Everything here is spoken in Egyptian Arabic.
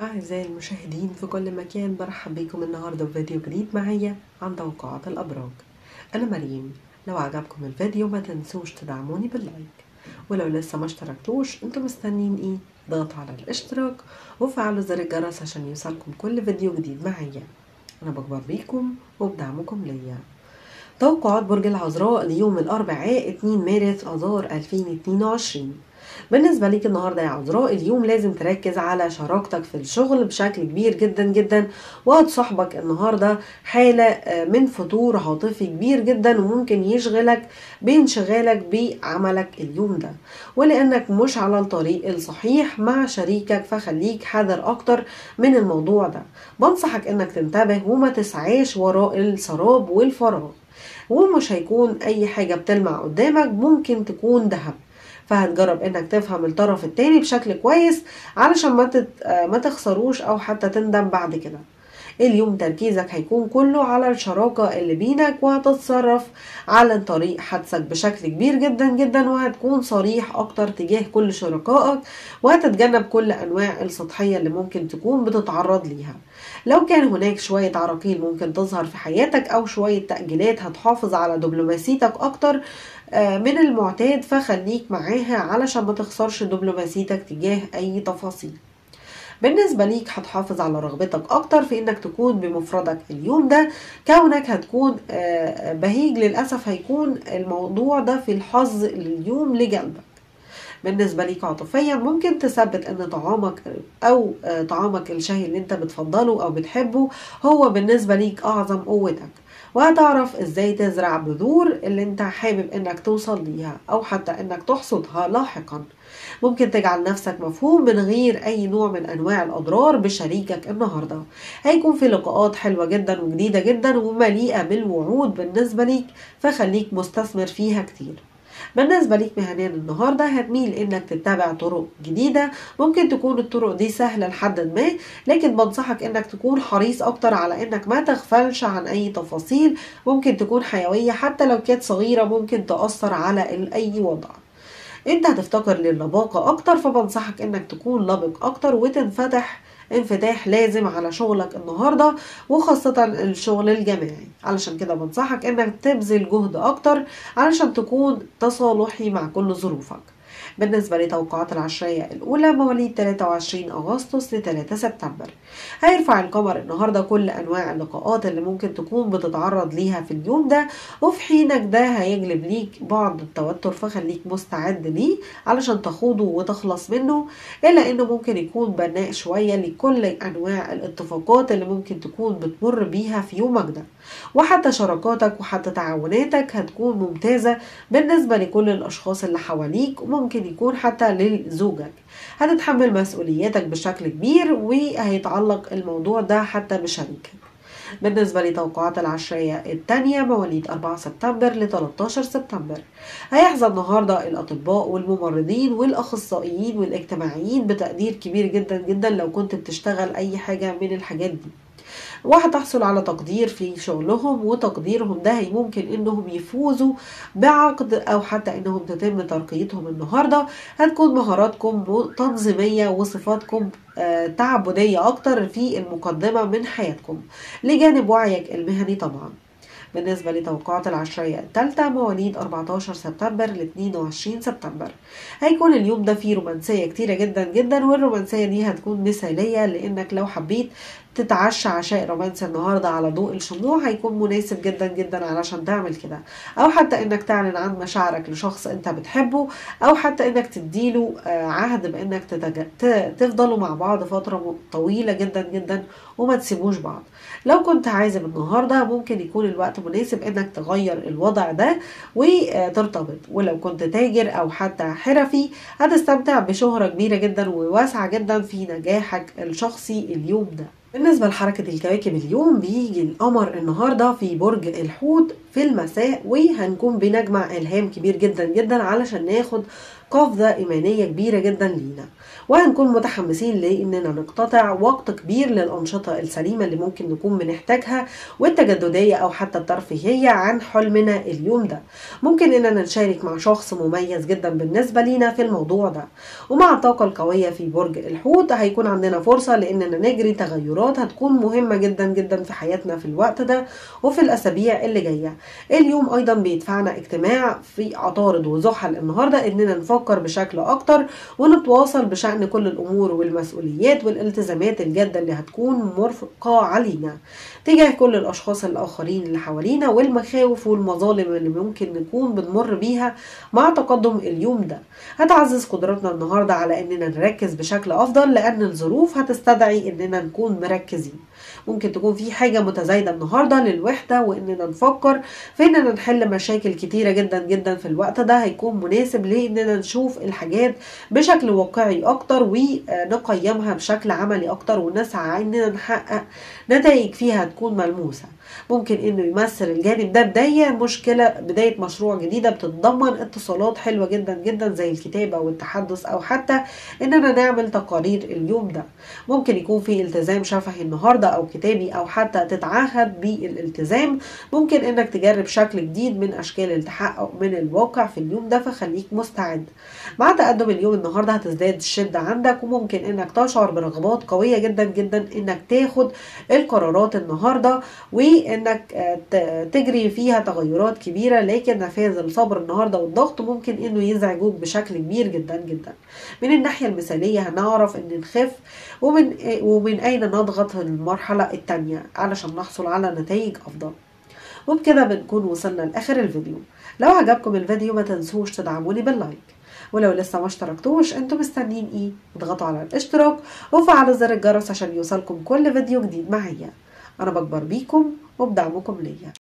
أعزائي المشاهدين في كل مكان برحب بكم النهاردة في فيديو جديد معايا عن توقعات الأبراج أنا مريم لو عجبكم الفيديو ما تنسوش تدعموني باللايك ولو لسه ما اشتركتوش انتوا مستنيين ايه ضغط على الاشتراك وفعلوا زر الجرس عشان يوصلكم كل فيديو جديد معايا أنا بكبر بيكم وبدعمكم ليا توقعات برج العذراء ليوم الأربعاء 2 مارس آذار 2022 بالنسبة ليك النهاردة يا عذراء اليوم لازم تركز على شراكتك في الشغل بشكل كبير جدا جدا وهتصاحبك النهاردة حالة من فتور عاطفي كبير جدا وممكن يشغلك بانشغالك بعملك اليوم ده ولأنك مش على الطريق الصحيح مع شريكك فخليك حذر أكتر من الموضوع ده بنصحك انك تنتبه وما تسعاش وراء السراب والفراغ ومش هيكون اي حاجة بتلمع قدامك ممكن تكون ذهب فهتجرب انك تفهم الطرف التاني بشكل كويس علشان ما تت... ما تخسروش او حتى تندم بعد كده اليوم تركيزك هيكون كله على الشراكة اللي بينك وهتتصرف على طريق حدسك بشكل كبير جدا جدا وهتكون صريح اكتر تجاه كل شركائك وهتتجنب كل انواع السطحية اللي ممكن تكون بتتعرض ليها لو كان هناك شوية عراقيل ممكن تظهر في حياتك او شوية تأجيلات هتحافظ على دبلوماسيتك اكتر من المعتاد فخليك معاها علشان ما تخسرش دبلوماسيتك تجاه اي تفاصيل بالنسبة ليك هتحافظ على رغبتك أكتر في إنك تكون بمفردك اليوم ده كونك هتكون بهيج للأسف هيكون الموضوع ده في الحظ اليوم لجلبك بالنسبة ليك عاطفيا ممكن تثبت ان طعامك او طعامك الشهي اللي انت بتفضله او بتحبه هو بالنسبة ليك اعظم قوتك وهتعرف ازاي تزرع بذور اللي انت حابب انك توصل ليها او حتى انك تحصدها لاحقا ممكن تجعل نفسك مفهوم من غير اي نوع من انواع الاضرار بشريكك النهارده هيكون في لقاءات حلوه جدا وجديده جدا ومليئه بالوعود بالنسبه ليك فخليك مستثمر فيها كتير بالنسبة ليك مهنيا النهاردة هتميل انك تتبع طرق جديدة ممكن تكون الطرق دي سهلة لحد ما لكن بنصحك انك تكون حريص اكتر على انك ما تغفلش عن اي تفاصيل ممكن تكون حيوية حتى لو كانت صغيرة ممكن تأثر على اي وضع انت هتفتقر للباقة اكتر فبنصحك انك تكون لبق اكتر وتنفتح انفتاح لازم على شغلك النهاردة وخاصة الشغل الجماعي علشان كده بنصحك انك تبذل جهد اكتر علشان تكون تصالحي مع كل ظروفك بالنسبة لتوقعات العشرية الأولى مواليد 23 أغسطس ل 3 سبتمبر هيرفع القمر النهاردة كل أنواع اللقاءات اللي ممكن تكون بتتعرض ليها في اليوم ده وفي حينك ده هيجلب ليك بعض التوتر فخليك مستعد ليه علشان تخوضه وتخلص منه إلا إنه ممكن يكون بناء شوية لكل أنواع الاتفاقات اللي ممكن تكون بتمر بيها في يومك ده وحتى شراكاتك وحتى تعاوناتك هتكون ممتازة بالنسبة لكل الأشخاص اللي حواليك وممكن يكون حتى لزوجك هتتحمل مسؤولياتك بشكل كبير وهيتعلق الموضوع ده حتى بشريكك بالنسبة لتوقعات العشرية التانية مواليد 4 سبتمبر ل 13 سبتمبر هيحظى النهاردة الأطباء والممرضين والأخصائيين والاجتماعيين بتقدير كبير جدا جدا لو كنت بتشتغل أي حاجة من الحاجات دي وهتحصل على تقدير في شغلهم وتقديرهم ده هي ممكن انهم يفوزوا بعقد او حتى انهم تتم ترقيتهم النهارده هتكون مهاراتكم تنظيميه وصفاتكم تعبديه اكتر في المقدمه من حياتكم لجانب وعيك المهني طبعا بالنسبة لتوقعات العشرية الثالثة مواليد 14 سبتمبر ل 22 سبتمبر هيكون اليوم ده فيه رومانسية كتيرة جدا جدا والرومانسية دي هتكون مثالية لانك لو حبيت تتعشى عشاء رومانسي النهارده على ضوء الشموع هيكون مناسب جدا جدا علشان تعمل كده او حتى انك تعلن عن مشاعرك لشخص انت بتحبه او حتى انك تديله عهد بانك تتج... تفضلوا مع بعض فتره طويله جدا جدا وما تسيبوش بعض لو كنت عازم النهارده ممكن يكون الوقت مناسب انك تغير الوضع ده وترتبط ولو كنت تاجر او حتى حرفي هتستمتع بشهره كبيره جدا وواسعه جدا في نجاحك الشخصي اليوم ده بالنسبة لحركة الكواكب اليوم بيجي القمر النهاردة في برج الحوت في المساء وهنكون بنجمع إلهام كبير جدا جدا علشان ناخد قفزة إيمانية كبيرة جدا لينا وهنكون متحمسين لاننا نقتطع وقت كبير للانشطه السليمه اللي ممكن نكون بنحتاجها والتجدديه او حتى الترفيهيه عن حلمنا اليوم ده ممكن اننا نشارك مع شخص مميز جدا بالنسبه لينا في الموضوع ده ومع الطاقه القويه في برج الحوت هيكون عندنا فرصه لاننا نجري تغيرات هتكون مهمه جدا جدا في حياتنا في الوقت ده وفي الاسابيع اللي جايه اليوم ايضا بيدفعنا اجتماع في عطارد وزحل النهارده اننا نفكر بشكل اكتر ونتواصل بشان كل الامور والمسؤوليات والالتزامات الجاده اللي هتكون مرفقه علينا تجاه كل الاشخاص الاخرين اللي حوالينا والمخاوف والمظالم اللي ممكن نكون بنمر بيها مع تقدم اليوم ده هتعزز قدرتنا النهارده على اننا نركز بشكل افضل لان الظروف هتستدعي اننا نكون مركزين ممكن تكون في حاجه متزايده النهارده للوحده واننا نفكر في اننا نحل مشاكل كتيره جدا جدا في الوقت ده هيكون مناسب لاننا نشوف الحاجات بشكل واقعي اكتر ونقيمها بشكل عملي اكتر ونسعى اننا نحقق نتائج فيها تكون ملموسه ممكن انه يمثل الجانب ده بدايه مشكله بدايه مشروع جديده بتتضمن اتصالات حلوه جدا جدا زي الكتابه والتحدث او حتى اننا نعمل تقارير اليوم ده ممكن يكون في التزام شفهي النهارده او كتابي او حتى تتعهد بالالتزام ممكن انك تجرب شكل جديد من اشكال التحقق من الواقع في اليوم ده فخليك مستعد مع تقدم اليوم النهارده هتزداد الشده عندك وممكن انك تشعر برغبات قويه جدا جدا انك تاخد القرارات النهارده وانك تجري فيها تغيرات كبيره لكن نفاذ الصبر النهارده والضغط ممكن انه يزعجوك بشكل كبير جدا جدا من الناحيه المثاليه هنعرف ان نخف ومن ومن اين نضغط المرحله الثانيه علشان نحصل على نتائج افضل وبكده بنكون وصلنا لاخر الفيديو لو عجبكم الفيديو ما تنسوش تدعموني باللايك ولو لسه ما اشتركتوش انتوا مستنيين ايه اضغطوا على الاشتراك وفعلوا زر الجرس عشان يوصلكم كل فيديو جديد معايا انا بكبر بيكم وبدعمكم ليا